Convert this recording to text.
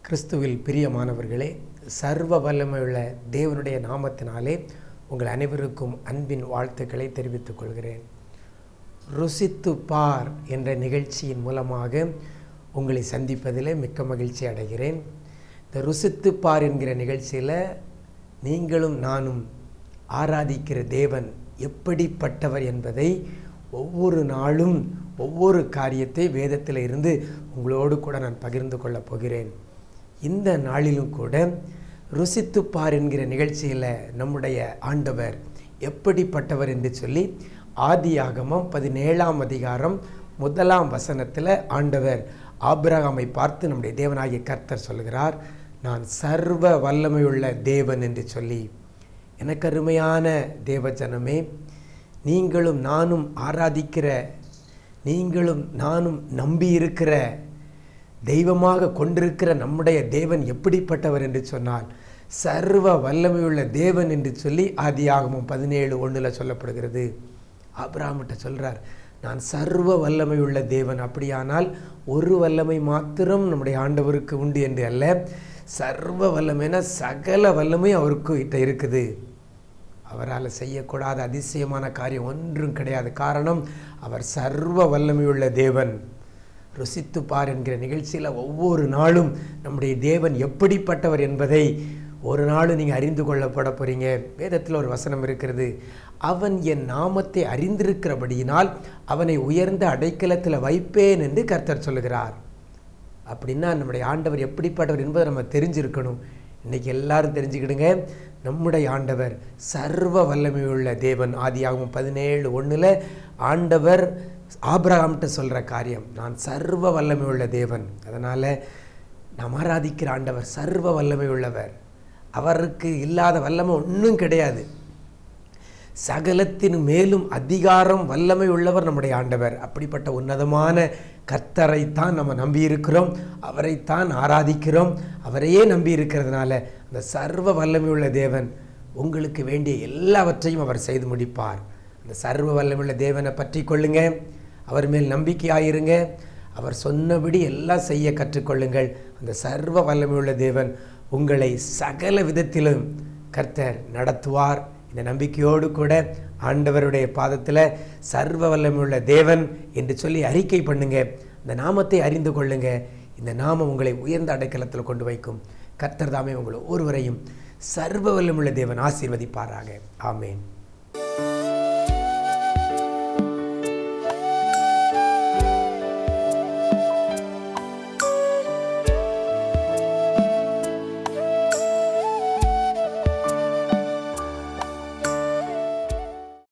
கிறிஸ்துவில் பிரியமானவர்களே சர்வ வல்லமையுள்ள தேவனுடைய நாமத்தினாலே உங்கள் அனைவருக்கும் அன்பின் வாழ்த்துக்களை தெரிவித்துக் கொள்கிறேன் ருசித்து பார் என்ற நிகழ்ச்சியின் மூலமாக உங்களை சந்திப்பதிலே மிக்க மகிழ்ச்சி அடைகிறேன் இந்த ருசித்து பார் என்கிற நிகழ்ச்சியில் நீங்களும் நானும் ஆராதிக்கிற தேவன் எப்படிப்பட்டவர் என்பதை ஒவ்வொரு நாளும் ஒவ்வொரு காரியத்தை வேதத்தில் இருந்து உங்களோடு கூட நான் பகிர்ந்து கொள்ளப் போகிறேன் இந்த நாளிலும் கூட ருசித்து பார் என்கிற நிகழ்ச்சியில் நம்முடைய ஆண்டவர் எப்படிப்பட்டவர் என்று சொல்லி ஆதியாகமம் பதினேழாம் அதிகாரம் முதலாம் வசனத்தில் ஆண்டவர் ஆபிரகாமை பார்த்து நம்முடைய தேவனாகிய கர்த்தர் சொல்கிறார் நான் சர்வ வல்லமையுள்ள தேவன் என்று சொல்லி எனக்கு அருமையான தேவஜனமே நீங்களும் நானும் ஆராதிக்கிற நீங்களும் நானும் நம்பியிருக்கிற தெய்வமாக கொண்டிருக்கிற நம்முடைய தேவன் எப்படிப்பட்டவர் என்று சொன்னால் சர்வ வல்லமையுள்ள தேவன் என்று சொல்லி ஆதியாகமும் பதினேழு ஒன்றில் சொல்லப்படுகிறது ஆபிராமிட்ட சொல்கிறார் நான் சர்வ வல்லமையுள்ள தேவன் அப்படியானால் ஒரு வல்லமை மாத்திரம் நம்முடைய ஆண்டவருக்கு உண்டு என்று அல்ல சர்வ வல்லமைனா சகல வல்லமை அவருக்கு கிட்ட இருக்குது அவரால் செய்யக்கூடாத அதிசயமான காரியம் ஒன்றும் கிடையாது காரணம் அவர் சர்வ வல்லமையுள்ள தேவன் ருசித்து பார் என்கிற நிகழ்ச்சியில் ஒவ்வொரு நாளும் நம்முடைய தேவன் எப்படிப்பட்டவர் என்பதை ஒரு நாளும் நீங்கள் அறிந்து கொள்ளப்பட போகிறீங்க வேதத்தில் ஒரு வசனம் இருக்கிறது அவன் என் நாமத்தை அறிந்திருக்கிறபடியினால் அவனை உயர்ந்த அடைக்கலத்தில் வைப்பேன் என்று கர்த்தர் சொல்லுகிறார் அப்படின்னா நம்முடைய ஆண்டவர் எப்படிப்பட்டவர் என்பதை நம்ம தெரிஞ்சிருக்கணும் இன்றைக்கி எல்லாரும் தெரிஞ்சுக்கிடுங்க நம்முடைய ஆண்டவர் சர்வ வல்லமையுள்ள தேவன் ஆதியாகவும் பதினேழு ஒன்றில் ஆண்டவர் ஆபிரகாம்கிட்ட சொல்கிற காரியம் நான் சர்வ வல்லமை உள்ள தேவன் அதனால் நாம் ஆராதிக்கிற ஆண்டவர் சர்வ வல்லமை உள்ளவர் அவருக்கு இல்லாத வல்லமை ஒன்றும் கிடையாது சகலத்தின் மேலும் அதிகாரம் வல்லமை உள்ளவர் நம்முடைய ஆண்டவர் அப்படிப்பட்ட உன்னதமான கர்த்தரைத்தான் நம்ம நம்பியிருக்கிறோம் அவரைத்தான் ஆராதிக்கிறோம் அவரையே நம்பி இருக்கிறதுனால அந்த சர்வ வல்லமையுள்ள தேவன் உங்களுக்கு வேண்டிய எல்லாவற்றையும் அவர் செய்து முடிப்பார் அந்த சர்வ வல்லமையுள்ள தேவனை பற்றி கொள்ளுங்க அவர் மேல் நம்பிக்கையாயிருங்க அவர் சொன்னபடி எல்லாம் செய்ய கற்றுக்கொள்ளுங்கள் அந்த சர்வ வல்லமையுள்ள தேவன் உங்களை சகல விதத்திலும் கர்த்தர் நடத்துவார் இந்த நம்பிக்கையோடு கூட ஆண்டவருடைய பாதத்தில் சர்வ வல்லமையுள்ள தேவன் என்று சொல்லி அறிக்கை பண்ணுங்க இந்த நாமத்தை அறிந்து கொள்ளுங்க இந்த நாமம் உங்களை உயர்ந்த அடைக்கலத்தில் கொண்டு வைக்கும் கர்த்தர் தாமே உங்களை ஒருவரையும் சர்வ வல்லமுள்ள தேவன் ஆசீர்வதிப்பாராக ஆமேன்